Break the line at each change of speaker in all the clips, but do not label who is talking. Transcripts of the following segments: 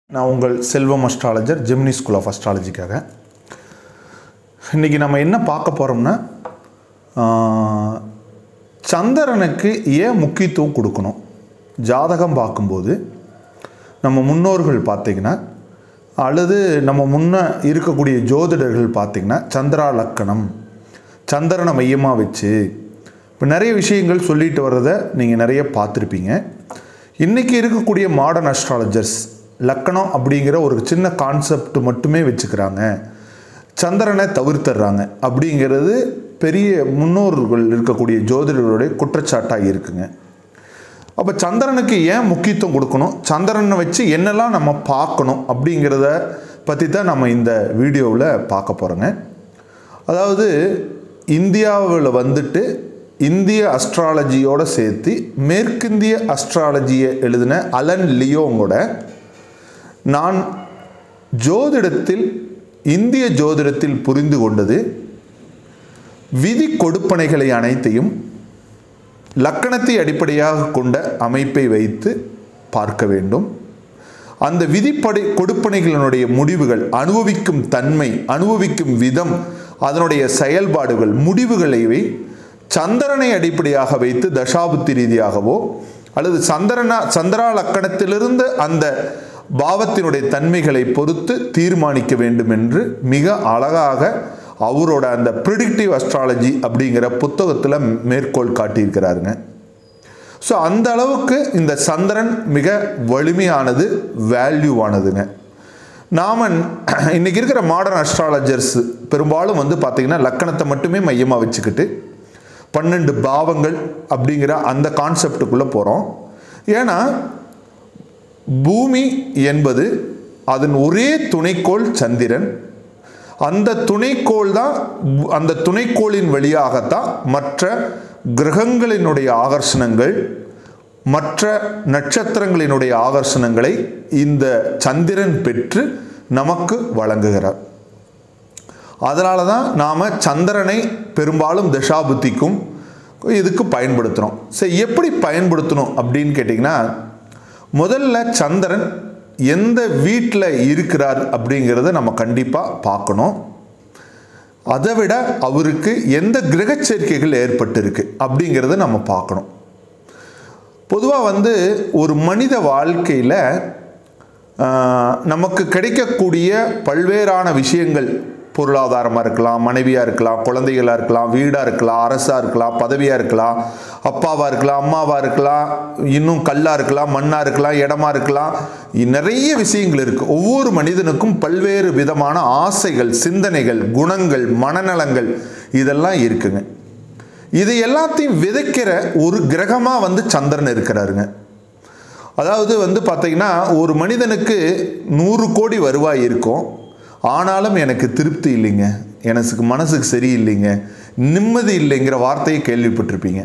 நான் உங்கள் Selvam astrologer Gemini school of அஸ்ட்ராலஜிக்காக இன்றைக்கி நம்ம என்ன பார்க்க போகிறோம்னா ஆஹ், சந்திரனுக்கு ஏன் முக்கியத்துவம் கொடுக்கணும் ஜாதகம் பார்க்கும்போது நம்ம முன்னோர்கள் பார்த்திங்கன்னா அல்லது நம்ம முன்ன இருக்கக்கூடிய ஜோதிடர்கள் பார்த்திங்கன்னா சந்திரா லக்கணம் சந்திரனை மையமாக வச்சு இப்போ நிறைய விஷயங்கள் சொல்லிட்டு வர்றதை நீங்கள் நிறைய பார்த்துருப்பீங்க இன்றைக்கி இருக்கக்கூடிய மாடர்ன் அஸ்ட்ராலஜர்ஸ் லக்கணம் அப்படிங்கிற ஒரு சின்ன கான்செப்ட் மட்டுமே வச்சுக்கிறாங்க சந்திரனை தவிர்த்துடுறாங்க அப்படிங்கிறது பெரிய முன்னோர்கள் இருக்கக்கூடிய ஜோதிடர்களுடைய குற்றச்சாட்டாக இருக்குங்க அப்போ சந்திரனுக்கு ஏன் முக்கியத்துவம் கொடுக்கணும் சந்திரனை வச்சு என்னெல்லாம் நம்ம பார்க்கணும் அப்படிங்கிறத பற்றி தான் நம்ம இந்த வீடியோவில் பார்க்க போகிறோங்க அதாவது இந்தியாவில் வந்துட்டு இந்திய அஸ்ட்ராலஜியோட சேர்த்து மேற்கிந்திய அஸ்ட்ராலஜியை எழுதின அலன் லியோங்கோட நான் ஜோதிடத்தில் இந்திய ஜோதிடத்தில் புரிந்து கொண்டது விதி கொடுப்பனைகளை அனைத்தையும் லக்கணத்தை அடிப்படையாக கொண்ட அமைப்பை வைத்து பார்க்க வேண்டும் அந்த விதிப்படை கொடுப்பனைகளினுடைய முடிவுகள் அனுபவிக்கும் தன்மை அனுபவிக்கும் விதம் அதனுடைய செயல்பாடுகள் முடிவுகளை சந்திரனை அடிப்படையாக வைத்து தசாபுத்தி ரீதியாகவோ அல்லது சந்திரனா சந்திரா லக்கணத்திலிருந்து அந்த பாவத்தினுடைய தன்மைகளை பொறுத்து தீர்மானிக்க வேண்டும் என்று மிக அழகாக அவரோட அந்த ப்ரிடிக்டிவ் அஸ்ட்ராலஜி அப்படிங்கிற புத்தகத்தில் மேற்கோள் காட்டியிருக்கிறாருங்க ஸோ அந்த அளவுக்கு இந்த சந்திரன் மிக வலிமையானது வேல்யூவானதுங்க நாம இன்னைக்கு இருக்கிற மாடர்ன் அஸ்ட்ராலஜர்ஸ் பெரும்பாலும் வந்து பார்த்திங்கன்னா லக்கணத்தை மட்டுமே மையமாக வச்சுக்கிட்டு பன்னெண்டு பாவங்கள் அப்படிங்கிற அந்த கான்செப்டுக்குள்ளே போகிறோம் ஏன்னா பூமி என்பது அதன் ஒரே துணைக்கோள் சந்திரன் அந்த துணைக்கோள் தான் அந்த துணைக்கோளின் வழியாகத்தான் மற்ற கிரகங்களினுடைய ஆகர்ஷணங்கள் மற்ற நட்சத்திரங்களினுடைய ஆகர்ஷணங்களை இந்த சந்திரன் பெற்று நமக்கு வழங்குகிறார் அதனால தான் நாம் சந்திரனை பெரும்பாலும் தசாபுத்திக்கும் இதுக்கு பயன்படுத்துகிறோம் சரி எப்படி பயன்படுத்தணும் அப்படின்னு கேட்டிங்கன்னா முதல்ல சந்திரன் எந்த வீட்டில் இருக்கிறார் அப்படிங்கிறத நம்ம கண்டிப்பாக பார்க்கணும் அதை விட அவருக்கு எந்த கிரக சேர்க்கைகள் ஏற்பட்டிருக்கு அப்படிங்கிறத நம்ம பார்க்கணும் பொதுவாக வந்து ஒரு மனித வாழ்க்கையில் ஆஹ், நமக்கு கிடைக்கக்கூடிய பல்வேறான விஷயங்கள் பொருளாதாரமாக இருக்கலாம் மனைவியாக இருக்கலாம் குழந்தைகளாக இருக்கலாம் வீடாக இருக்கலாம் அரசாக இருக்கலாம் பதவியாக இருக்கலாம் அப்பாவாக இருக்கலாம் அம்மாவாக இருக்கலாம் இன்னும் கல்லாக இருக்கலாம் மண்ணாக இருக்கலாம் இடமா இருக்கலாம் இ- நிறைய விஷயங்கள் இருக்குது ஒவ்வொரு மனிதனுக்கும் பல்வேறு விதமான ஆசைகள் சிந்தனைகள் குணங்கள் மனநலங்கள் இதெல்லாம் இருக்குங்க இது எல்லாத்தையும் விதைக்கிற ஒரு கிரகமாக வந்து சந்திரன் இருக்கிறாருங்க அதாவது வந்து பார்த்தீங்கன்னா ஒரு மனிதனுக்கு நூறு கோடி வருவாய் இருக்கும் ஆனாலும் எனக்கு திருப்தி இல்லைங்க எனக்கு மனசுக்கு சரியில்லைங்க நிம்மதி இல்லைங்கிற வார்த்தையை கேள்விப்பட்டிருப்பீங்க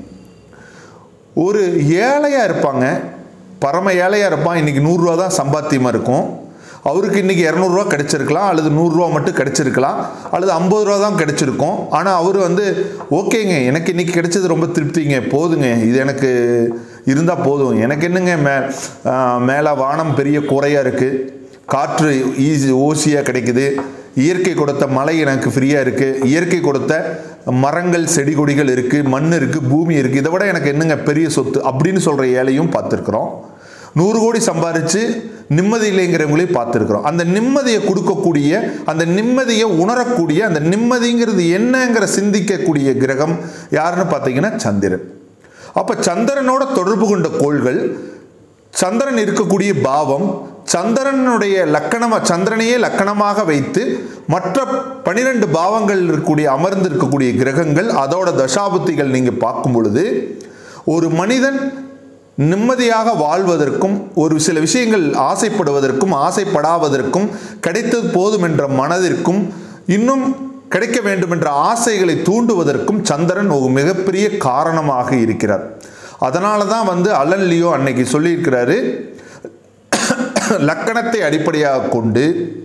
ஒரு ஏழையாக இருப்பாங்க பரம ஏழையாக இருப்பான் இன்றைக்கி நூறுரூவா தான் சம்பாத்தியமாக இருக்கும் அவருக்கு இன்றைக்கி இரநூறுவா கிடைச்சிருக்கலாம் அல்லது நூறுரூவா மட்டும் கிடைச்சிருக்கலாம் அல்லது ஐம்பது ரூபா தான் கிடைச்சிருக்கும் ஆனால் அவர் வந்து ஓகேங்க எனக்கு இன்றைக்கி கிடைச்சது ரொம்ப திருப்திங்க போதுங்க இது எனக்கு இருந்தால் போதும் எனக்கு என்னங்க மே மேலே வானம் பெரிய குறையாக இருக்குது காற்று ஈஸி ஓசியாக கிடைக்குது இயற்கை கொடுத்த மழை எனக்கு ஃப்ரீயாக இருக்குது இயற்கை கொடுத்த மரங்கள் செடி கொடிகள் இருக்குது மண் இருக்குது பூமி இருக்குது இதை விட எனக்கு என்னங்க பெரிய சொத்து அப்படின்னு சொல்கிற ஏழையும் பார்த்துருக்குறோம் நூறு கோடி சம்பாரித்து நிம்மதி இல்லைங்கிறவங்களையும் பார்த்துருக்குறோம் அந்த நிம்மதியை கொடுக்கக்கூடிய அந்த நிம்மதியை உணரக்கூடிய அந்த நிம்மதிங்கிறது என்னங்கிற சிந்திக்கக்கூடிய கிரகம் யாருன்னு பார்த்தீங்கன்னா சந்திரன் அப்போ சந்திரனோட தொடர்பு கொண்ட கோள்கள் சந்திரன் இருக்கக்கூடிய பாவம் சந்திரனுடைய லக்கணமா சந்திரனையே லக்கணமாக வைத்து மற்ற பனிரெண்டு பாவங்கள் இருக்கக்கூடிய அமர்ந்து இருக்கக்கூடிய கிரகங்கள் அதோட தசாபுத்திகள் நீங்கள் பார்க்கும் பொழுது ஒரு மனிதன் நிம்மதியாக வாழ்வதற்கும் ஒரு சில விஷயங்கள் ஆசைப்படுவதற்கும் ஆசைப்படாவதற்கும் கிடைத்தது போதும் என்ற மனதிற்கும் இன்னும் கிடைக்க வேண்டும் என்ற ஆசைகளை தூண்டுவதற்கும் சந்திரன் ஒரு மிகப்பெரிய காரணமாக இருக்கிறார் அதனால தான் வந்து அலன் லியோ அன்னைக்கு சொல்லியிருக்கிறாரு லக்கணத்தை அடிப்படையாக கொண்டு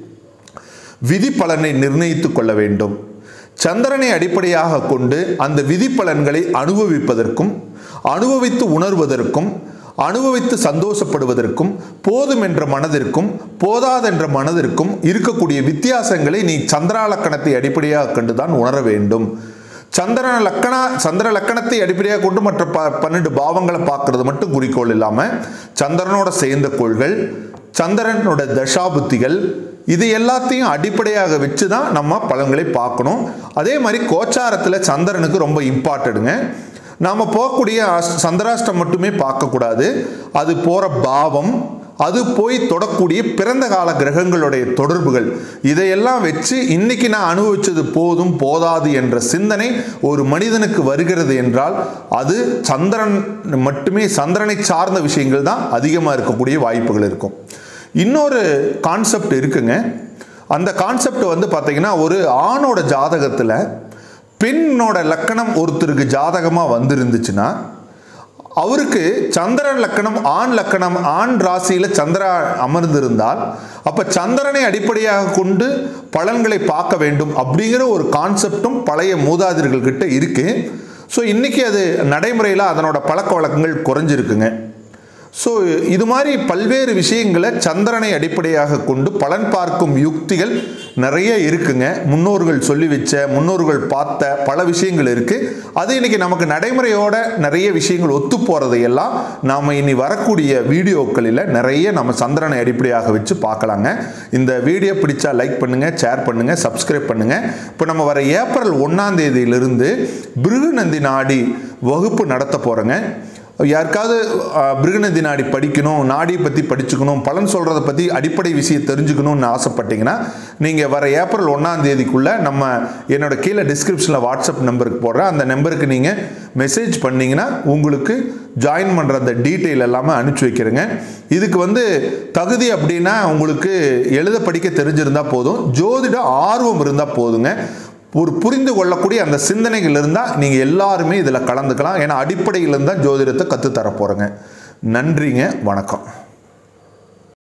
விதி பலனை நிர்ணயித்துக் கொள்ள வேண்டும் சந்திரனை அடிப்படையாக கொண்டு அந்த விதி பலன்களை அனுபவிப்பதற்கும் அனுபவித்து உணர்வதற்கும் அனுபவித்து சந்தோஷப்படுவதற்கும் போதும் என்ற மனதிற்கும் போதாதென்ற மனதிற்கும் இருக்கக்கூடிய வித்தியாசங்களை நீ சந்திராலக்கணத்தை அடிப்படையாக கண்டுதான் உணர வேண்டும் சந்திரன லக்கணா சந்திர லக்கணத்தை அடிப்படையாக கொண்டு மற்ற ப பன்னெண்டு பாவங்களை பார்க்கறது மட்டும் குறிக்கோள் இல்லாமல் சந்திரனோட சேர்ந்த கோள்கள் சந்திரனோட தசாபுத்திகள் இது எல்லாத்தையும் அடிப்படையாக வச்சு தான் நம்ம பலன்களை பார்க்கணும் அதே மாதிரி கோச்சாரத்தில் சந்திரனுக்கு ரொம்ப இம்பார்ட்டடுங்க நாம் போகக்கூடிய அஸ்- சந்திராஷ்டம் மட்டுமே பார்க்கக்கூடாது அது போகிற பாவம் அது போய் தொடக்கூடிய பிறந்த கால கிரகங்களுடைய தொடர்புகள் இதையெல்லாம் வச்சு இன்னைக்கு நான் அனுபவிச்சது போதும் போதாது என்ற சிந்தனை ஒரு மனிதனுக்கு வருகிறது என்றால் அது சந்திரன் மட்டுமே சந்திரனை சார்ந்த விஷயங்கள் தான் அதிகமாக இருக்கக்கூடிய வாய்ப்புகள் இருக்கும் இன்னொரு கான்செப்ட் இருக்குங்க அந்த கான்செப்ட் வந்து பார்த்தீங்கன்னா ஒரு ஆணோட ஜாதகத்தில் பெண்ணோட லக்கணம் ஒருத்தருக்கு ஜாதகமாக வந்திருந்துச்சுன்னா அவருக்கு சந்திரன் லக்கணம் ஆண் லக்கணம் ஆண் ராசியில் சந்திரா அமர்ந்திருந்தால் அப்போ சந்திரனை அடிப்படையாக கொண்டு பலன்களை பார்க்க வேண்டும் அப்படிங்கிற ஒரு கான்செப்டும் பழைய மூதாதையர்கள் கிட்ட இருக்கு ஸோ இன்னைக்கு அது நடைமுறையில் அதனோட பழக்க வழக்கங்கள் குறைஞ்சிருக்குங்க ஸோ இது மாதிரி பல்வேறு விஷயங்களை சந்திரனை அடிப்படையாக கொண்டு பலன் பார்க்கும் யுக்திகள் நிறைய இருக்குங்க முன்னோர்கள் சொல்லி வச்ச முன்னோர்கள் பார்த்த பல விஷயங்கள் இருக்கு அது இன்னைக்கு நமக்கு நடைமுறையோட நிறைய விஷயங்கள் ஒத்து போறதையெல்லாம் நாம் இனி வரக்கூடிய வீடியோக்களில் நிறைய நம்ம சந்திரனை அடிப்படையாக வச்சு பார்க்கலாங்க இந்த வீடியோ பிடிச்சா லைக் பண்ணுங்க ஷேர் பண்ணுங்க சப்ஸ்கிரைப் பண்ணுங்க இப்போ நம்ம வர ஏப்ரல் ஒன்றாம் தேதியிலிருந்து பிருகுநந்தி நாடி வகுப்பு நடத்த போறோங்க யாருக்காவது அஹ், பிருகுநந்தி நாடி படிக்கணும் நாடி பற்றி படிச்சுக்கணும் பலன் சொல்கிறத பற்றி அடிப்படை விஷயம் தெரிஞ்சுக்கணும்னு ஆசைப்பட்டீங்கன்னா நீங்கள் வர ஏப்ரல் ஒன்றாம் தேதிக்குள்ளே நம்ம என்னோட கீழே டிஸ்கிரிப்ஷனில் வாட்ஸ்அப் நம்பருக்கு போடுறேன் அந்த நம்பருக்கு நீங்கள் மெசேஜ் பண்ணீங்கன்னா உங்களுக்கு ஜாயின் பண்ணுற அந்த டீட்டெயில் எல்லாமே அனுப்பிச்சி வைக்கிறேங்க இதுக்கு வந்து தகுதி அப்படின்னா உங்களுக்கு எழுத படிக்க தெரிஞ்சிருந்தால் போதும் ஜோதிட ஆர்வம் இருந்தால் போதுங்க ஒரு புரிந்து கொள்ளக்கூடிய அந்த சிந்தனைகள் இருந்தால் நீங்கள் எல்லாருமே இதில் கலந்துக்கலாம் ஏன்னா அடிப்படையிலிருந்து தான் ஜோதிடத்தை கற்றுத்தர போகிறேங்க நன்றிங்க வணக்கம்